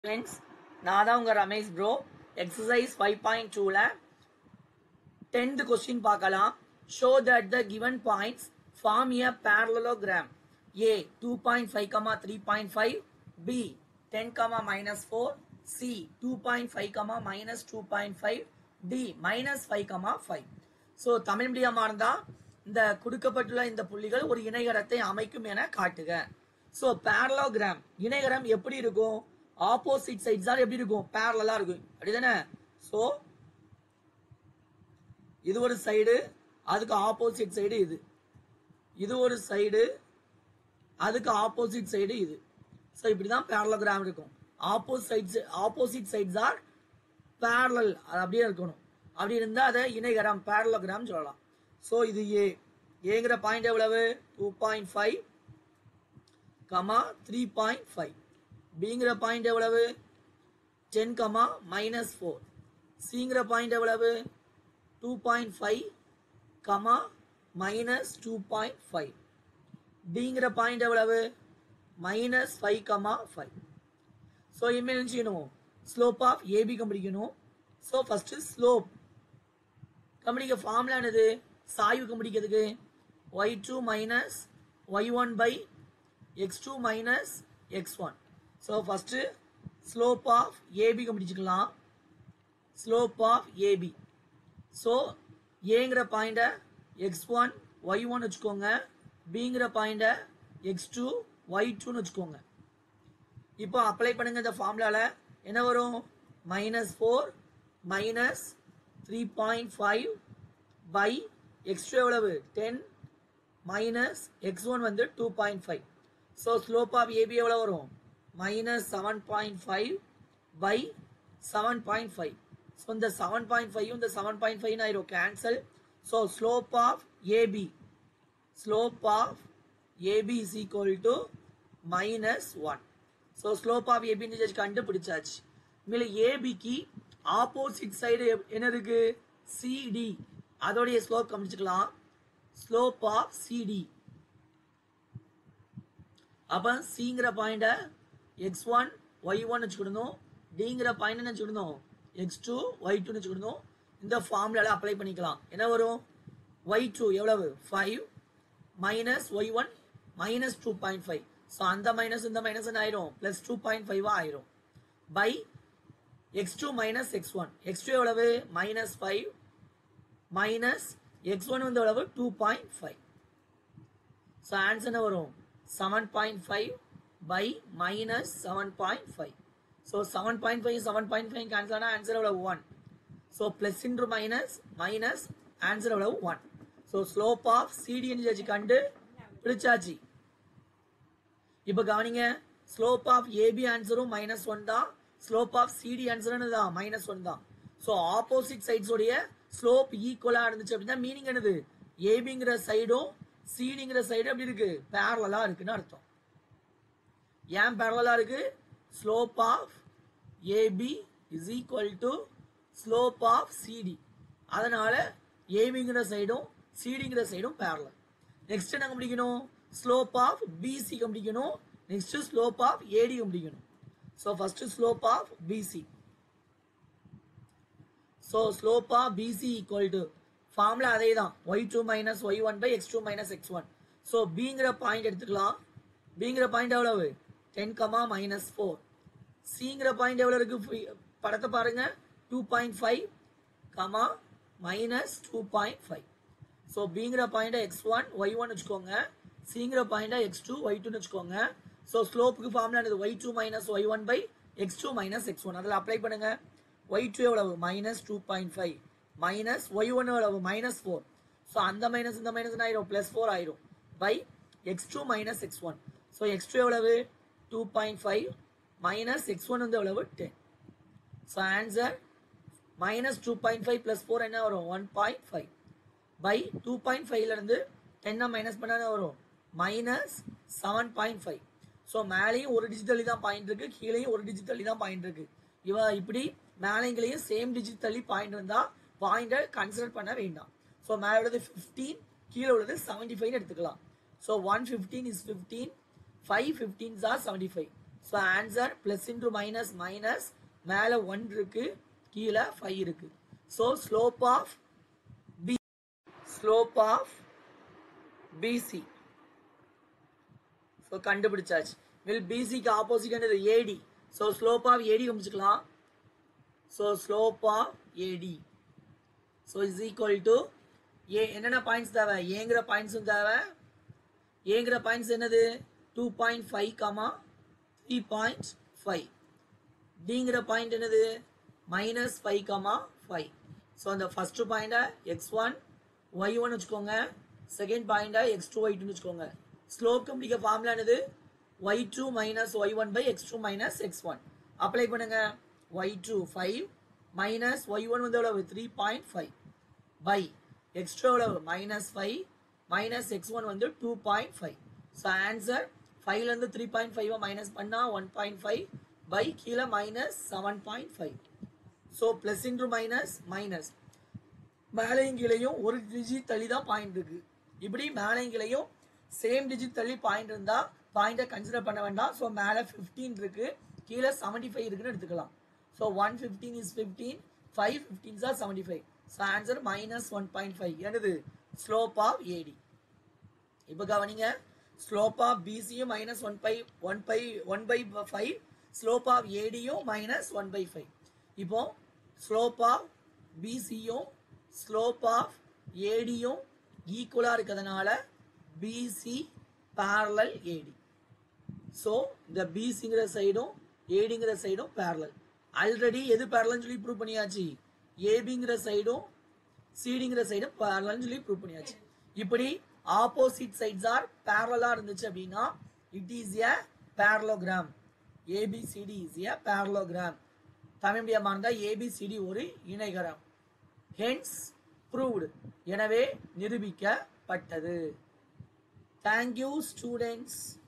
friends நான் தான் உங்கள் Ramesh bro exercise five point டூவில் டென்த் கொஸ்டின் பார்க்கலாம் show that the given points form a parallelogram A two point five comma three point five B ten comma minus four C two point five comma minus two point five D minus five comma five so Tamil மீடியமாக இருந்தால் இந்த கொடுக்கப்பட்டுள்ள இந்த புள்ளிகள் ஒரு இணைகரத்தை அமைக்கும் என காட்டுக so parallelogram இணைகரம் எப்படி இருக்கும் ஆப்போசிட் சைட்ஸ் தான் எப்படி இருக்கும் பேரலா இருக்கும் அப்படிதானே ஸோ இது ஒரு சைடு அதுக்கு ஆப்போசிட் சைடு இது இது ஒரு சைடு அதுக்கு ஆப்போசிட் சைடு இது ஸோ இப்படிதான் பேரலோகிராம் இருக்கும் opposite opposite sides are parallel அது அப்படியே இருக்கணும் அப்படி இருந்தால் அதை இணைகரம் பேரலோகிராம் சொல்லலாம் ஸோ இது ஏ ஏங்கிற பாயிண்ட் எவ்வளவு two point five comma three point five பிங்கிற பாயிண்ட் எவ்வளவு டென் கமா மைனஸ் ஃபோர் சிங்கிற பாயிண்ட் எவ்வளவு two point five comma minus two point five டிங்கிற பாயிண்ட் எவ்வளவு minus five comma five so இனிமேல் என்ன செய்யணும் ஸ்லோப் ஆஃப் ஏபி கண்டுபிடிக்கணும் ஸோ ஃபர்ஸ்ட் ஸ்லோப் கண்டுபிடிக்க ஃபார்முலா என்னது சாய்வு கண்டுபிடிக்கிறதுக்கு y two minus y one by x two minus x one so first slope of AB கண்டுபிடிச்சிக்கலாம் ஸ்லோப் ஆஃப் ஏபி ஸோ ஏங்கிற பாயிண்ட்டை எக்ஸ் ஒன் ஒய் ஒன் வச்சுக்கோங்க பிங்கிற பாயிண்ட்டை எக்ஸ் டூ ஒய் டூன்னு வச்சுக்கோங்க இப்போ அப்ளை பண்ணுங்க இந்த ஃபார்முலாவில் என்ன வரும் minus four minus three point five by x two எவ்வளவு டென் மைனஸ் எக்ஸ் ஒன் வந்து two point five so slope of AB எவ்வளோ வரும் minus seven point five by seven point five so இந்த செவன் பாயிண்ட் ஃபைவ் இந்த seven point five ஆயிரும் cancel so slope of AB slope of AB is equal to minus one so slope of ஏபின்னு கண்டுபிடிச்சாச்சு இதில் ஏபிக்கு opposite side என்ன இருக்கு CD அதோடைய ஸ்லோப் கண்டுபிடிச்சிக்கலாம் ஸ்லோப் ஆஃப் சிடி அப்போ சிங்கிற பாயிண்ட்டை எக்ஸ் ஒன் ஒய் ஒன் வச்சுக்கிடணும் டிங்கிற பாயிண்ட் என்ன வச்சுக்கிடணும் எக்ஸ் டூ ஒய் டூன்னு வச்சுக்கிடணும் இந்த ஃபார்முலால அப்ளை பண்ணிக்கலாம் என்ன வரும் ஒய் டூ எவ்வளவு five minus y one minus two point five so அந்த மைனஸ் இந்த மைனஸ் என்ன ஆயிரும் பிளஸ் டூ பாயிண்ட் ஃபைவா ஆயிரும் by x two minus x one x two எவ்வளவு minus five minus x one வந்து எவ்வளவு two point five so answer என்ன வரும் seven point five by minus seven point five so seven point five seven point five cancel ஆனால் answer எவ்வளவு one so plus into minus minus answer எவ்வளவு one so slope of சிடிஎன் வச்சு கண்டு பிடிச்சாச்சு இப்போ கவனிங்க ஸ்லோப் ஆஃப் ஏபி ஆன்சரும் மைனஸ் ஒன் தான் ஸ்லோப் ஆஃப் சிடி ஆன்சரும் தான் மைனஸ் ஒன் தான் ஸோ ஆப்போசிட் சைட்ஸோடைய ஸ்லோப் ஈக்குவலாக இருந்துச்சு அப்படின்னா மீனிங் என்னது ஏபிங்கிற சைடும் சிடிங்கிற சைடு எப்படி இருக்கு பேரலா இருக்குன்னு அர்த்தம் ஏன் பேரலா இருக்கு slope of AB is equal to slope of CD அதனால ஏபிங்கிற சைடும் சிடிங்கிற சைடும் பேரலல் நெக்ஸ்ட் என்ன கண்டுபிடிக்கணும் ஸ்லோப் ஆஃப் பிசி கண்டுபிடிக்கணும் நெக்ஸ்ட் ஸ்லோப் ஆஃப் ஏடி கண்டுபிடிக்கணும் so first slope of BC so slope of BC equal to formula அதே தான் y two minus y one by x two minus x one so பிங்கிற point எடுத்துக்கலாம் பிங்கிற point எவ்வளவு ten comma minus four சிங்கிற point எவ்வளோ இருக்கு படத்தை பாருங்க two point five comma minus two point five so பிங்கிற பாயிண்ட்டை எக்ஸ் ஒன் ஒய் ஒன் வச்சுக்கோங்க சிங்கிற பாயிண்ட்டை எக்ஸ் டூ ஒய் டூன்னு வச்சுக்கோங்க ஸோ ஸ்லோப்புக்கு ஃபார்முலா என்னது y two minus y one by x two minus x one அதில் அப்ளை பண்ணுங்க ஒய் டூ எவ்வளவு minus two point five minus y one எவ்வளவு மைனஸ் ஃபோர் ஸோ அந்த மைனஸ் இந்த மைனஸ் ஆயிரும் பிளஸ் ஃபோர் ஆயிரும் by x two minus x one so x two எவ்வளவு two point five minus x one வந்து எவ்வளவு ten so answer minus two point five plus four என்ன வரும் one point five by two point ஃபைவ்லேருந்து டென்னை minus பண்ணால் வரும் minus seven point five so மேலேயும் ஒரு டிஜிட் தள்ளி தான் பாயிண்ட் இருக்கு கீழேயும் ஒரு டிஜிட் தள்ளி தான் பாயிண்ட் இருக்கு இவ இப்படி மேலேங்களையும் சேம் டிஜிட் தள்ளி பாயிண்ட் இருந்தால் பாயிண்டை கன்சிடர் பண்ண வேண்டாம் ஸோ மேலே உள்ளது ஃபிஃப்டீன் கீழே உள்ளது செவன்டி ஃபைவ் எடுத்துக்கலாம் so one fifteen is fifteen five fifteens are seventy five so answer plus into minus minus மேலே ஒன் இருக்கு கீழே ஃபைவ் இருக்கு so slope of B slope of BC so கண்டுபிடிச்சாச்சு வில் பிசிக்கு ஆப்போசிட் என்னது AD so slope of AD கம்பிச்சுக்கலாம் so slope of AD so is equal to A என்னென்ன பாயிண்ட்ஸ் தேவை ஏங்கிற பாயிண்ட்ஸும் தேவை ஏங்கிற பாயிண்ட்ஸ் என்னது two point five comma three point five டிங்கிற பாயிண்ட் என்னது minus five comma five so அந்த ஃபர்ஸ்ட் பாயிண்டை எக்ஸ் ஒன் ஒய் ஒன் வச்சுக்கோங்க செகண்ட் பாயிண்டை எக்ஸ் டூ ஒய் டூன்னு வச்சுக்கோங்க ஸ்லோப் கம்பிக்க ஃபார்முலா என்னது y two minus y one by x two minus x one apply பண்ணுங்க y two five minus y one வந்து எவ்வளவு three point five by x two எவ்வளவு minus five minus x one வந்து two point five so answer ஃபைவ்லேருந்து three point five minus பண்ணால் one point five by கீழே minus seven point five so plus into minus minus மேலையும் கீழையும் ஒரு digit தள்ளி தான் பாயிண்ட் இருக்கு இப்படி மேலையும் கீழையும் சேம் டிஜிட் தள்ளி பாயிண்ட் இருந்தா பாயிண்டை கன்சிடர் பண்ண வேண்டாம் ஸோ மேலே ஃபிஃப்டீன் இருக்கு கீழே செவன்டி ஃபைவ் இருக்குன்னு எடுத்துக்கலாம் so one fifteen is fifteen five fifteen are seventy five so answer minus one point five என்னது ஸ்லோப் ஆஃப் ஏடி இப்போ கவனிங்க ஸ்லோப் ஆஃப் பிசியும் minus one by one by one by five slope of ஏடியும் minus one by five இப்போ slope of பிசியும் slope of ஏடியும் ஈக்குவலாக இருக்கிறதுனால பிசி parallel ஏடி ஸோ இந்த பிசிங்கிற சைடும் ஏடிங்கிற சைடும் parallel ஆல்ரெடி எது parallelன்னு சொல்லி ப்ரூவ் பண்ணியாச்சு ஏபிங்கிற சைடும் சிடிங்கிற சைடும் parallelன்னு சொல்லி ப்ரூவ் பண்ணியாச்சு இப்படி ஆப்போசிட் சைட்ஸ் ஆர் பேரலா இருந்துச்சு அப்படின்னா it is a parallelogram ABCD is a parallelogram Tamil மீடியமா இருந்தா ஏபிசிடி ஒரு இணைகரம் ஹென்ஸ் ப்ரூவ்டு எனவே நிரூபிக்கப்பட்டது தேங்க்யூ ஸ்டூடெண்ட்ஸ்